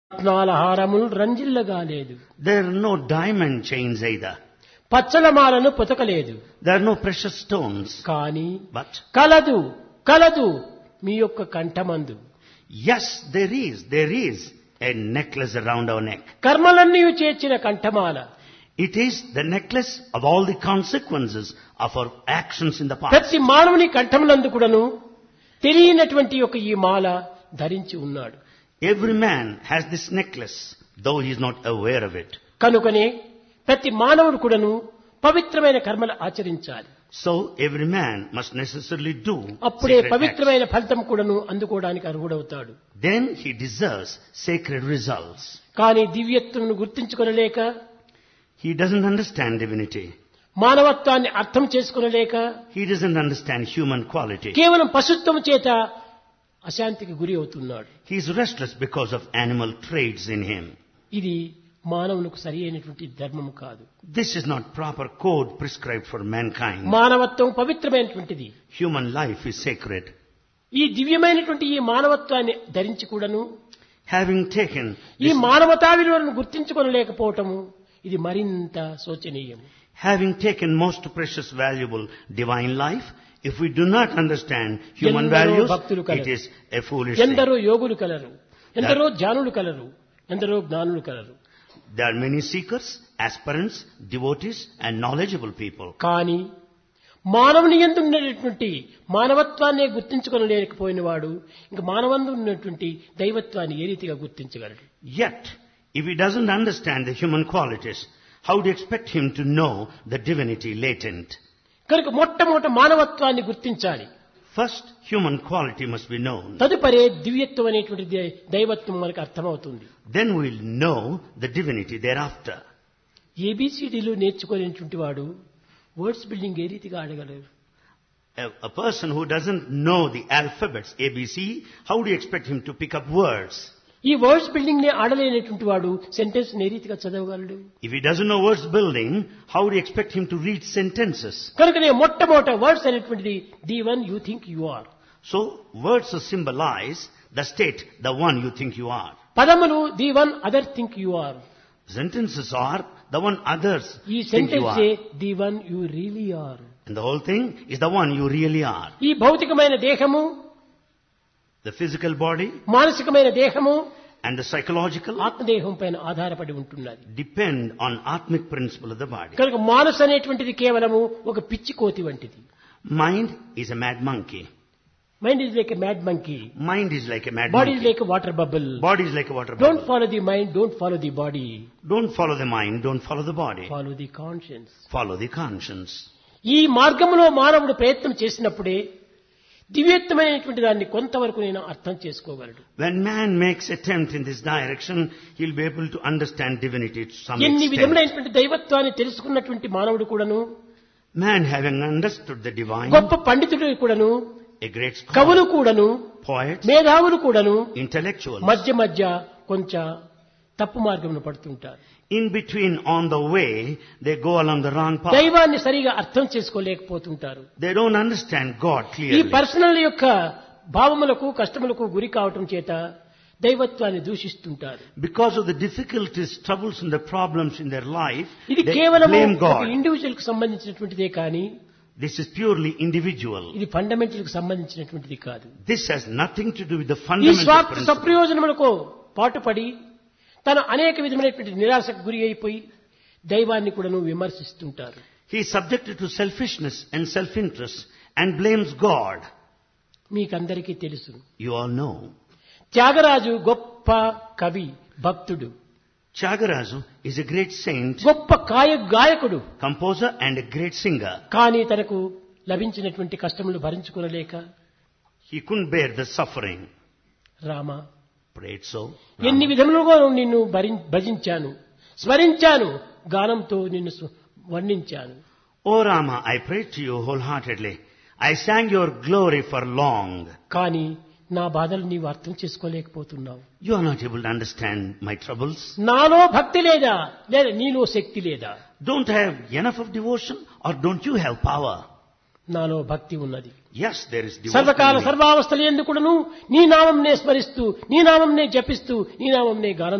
రత్నాల హారములు రంజిల్లగాలేదు There are no diamond chains either. పచ్చలమాలను పొతకలేదు There are no precious stones. కాని But కలదు కలదు మీ యొక్క కంఠమందు yes, there is, there is a necklace around our neck. కర్మలన్నీ చేర్చిన కంఠమాల It is the necklace of all the consequences of our actions in the past. ప్రతి మానవుని కంఠములందు కూడాను తెలియనటువంటి ఒక ఈ మాల ధరించి ఉన్నాడు Every man has this necklace, though he is not aware of it. కనుకనే ప్రతి మానవుడు కూడాను పవిత్రమైన కర్మలు ఆచరించాలి So every man must necessarily do అప్పుడే sacred acts. పవిత్రమైన ఫలితం కూడాను అందుకోవడానికి అర్హుడవుతాడు Then he deserves sacred results. కానీ దివ్యత్వమును గుర్తించుకొనలేక He doesn't understand divinity. మానవత్వాన్ని అర్థం చేసుకొనలేక He doesn't understand human quality. కేవలం పశుత్వం చేత అశాంతికి గురి అవుతున్నాడు He is restless because of animal traits in him. ఇది మానవునికి సరి అయినటువంటి ధర్మము కాదు This is not proper code prescribed for mankind. మానవత్వం పవిత్రమైనటువంటిది Human life is sacred. ఈ దివ్యమైనటువంటి ఈ మానవత్వాన్ని ధరించి కూడాను Having taken ఈ మానవతా విలువలను గుర్తించుకొనలేకపోవటము ఇది మరింత శోచనీయం having taken most precious valuable divine life, if we do not understand human ఎందరో values, భక్తులు కలరు. it is a foolish thing. ఎందరో యోగులు కలరు ఎందరో జానులు కలరు ఎందరో జ్ఞానులు కలరు There are many seekers, aspirants, devotees and knowledgeable people. కానీ మానవుని ఎందు ఉన్నటువంటి మానవత్వాన్ని గుర్తించుకొనలేకపోయిన వాడు ఇంకా మానవందు ఉన్నటువంటి దైవత్వాన్ని ఏ రీతిగా గుర్తించగలడు Yet, if he doesn't understand the human qualities, how do you expect him to know the divinity latent? కనుక మొట్టమొదట మానవత్వాన్ని గుర్తించాలి First, human quality must be known. తదుపరే దివ్యత్వం అనేటువంటి దే- దైవత్వం మనకు అర్థమవుతుంది Then we'll know the divinity thereafter. ఏబిసిడీలు నేర్చుకునేటువంటి వాడు వర్డ్స్ బిల్డింగ్ ఏ రీతిగా ఆడగలరు A, a person who doesn't know the alphabets ABC, how do you expect him to pick up words? ఈ వర్డ్స్ బిల్డింగ్ నే ఆడలేనటువంటి వాడు సెంటెన్స్ ఏ రీతిగా చదవగలడు If he doesn't know words building, how do you expect him to read sentences? కనుకనే మొట్టమొదట words అనేటువంటిది the one you think you are So, words symbolize the state, the one you think you are. పదములు the one other think you are Sentences are the one others ఈ think you sentence are. The one you really are And the whole thing is the one you really are. ఈ భౌతికమైన దేహము The physical body మానసికమైన దేహము and the psychological ఆత్మదేహం పైన ఆధారపడి ఉంటున్నది depend on atmic principle of the body. కనుక మానసు అనేటువంటిది కేవలము ఒక పిచ్చి కోతి వంటిది Mind is a mad monkey. Mind is like a mad monkey Mind is like a mad body is monkey. Like water bubble Body is like a water don't bubble. Follow the mind don't follow the body Don't follow the mind, don't follow the body. Follow the conscience Follow the conscience. ఈ మార్గంలో మానవుడు ప్రయత్నం చేసినప్పుడే దివ్యత్వమైనటువంటి దాన్ని కొంతవరకు నేను అర్థం చేసుకోగలడు When man makes attempt in this direction, he'll be able to understand divinity to some ఎన్ని extent. విధములైనటువంటి దైవత్వాన్ని తెలుసుకున్నటువంటి మానవుడు కూడాను Man having understood the divine, గొప్ప పండితుడు కూడాను a great కవులు scholar, కూడాను poets, మేధావులు కూడాను intellectuals, మధ్య మధ్య కొంచెం తప్పు మార్గంలో పడుతుంటారు in between on the way, they go along the wrong path. దైవాన్ని సరిగా అర్థం చేసుకోలేకపోతుంటారు They don't understand God ఈ clearly. పర్సనల్ యొక్క భావములకు కష్టములకు గురి కావటం చేత దైవత్వాన్ని దూషిస్తుంటారు Because of the difficulties, troubles and the problems in their life, ఇది they కేవలం blame ఒక God. ఇండివిజువల్ కు సంబంధించినటువంటిదే కానీ This is purely individual. ఇది ఫండమెంటల్ కు సంబంధించినటువంటిది కాదు This has nothing to do with the ఈ fundamental స్వార్థ principle. సప్రయోజనములకు పాటుపడి తను అనేక విధమైనటువంటి నిరాశకు గురి అయిపోయి దైవాన్ని కూడాను విమర్శిస్తుంటారు He is subjected to selfishness and self-interest and blames God. మీకందరికీ తెలుసు You all know. త్యాగరాజు గొప్ప కవి భక్తుడు Chagarazu is a great saint, గొప్ప కాయ గాయకుడు composer and a great singer. కానీ తనకు లభించినటువంటి కష్టములు భరించుకోలేక He couldn't bear the suffering. Rama Prayed so. ఎన్ని విధములుగా నిన్ను భరిం- భజించాను స్మరించాను గానంతో నిన్ను సు- వర్ణించాను O Rama, I prayed to you wholeheartedly. I sang your glory for long. కానీ నా బాధలు నీవు అర్థం చేసుకోలేకపోతున్నావు You are not able to understand my troubles. నాలో భక్తి లేదా లేదా నీలో శక్తి లేదా Don't I have enough of devotion or don't you have power? నాలో భక్తి ఉన్నది Yes, there is devotion. సర్వకాల in me. సర్వావస్థలు ఎందుకును నీ నామంనే స్మరిస్తూ నీ నామంనే జపిస్తూ నీ నామంనే గానం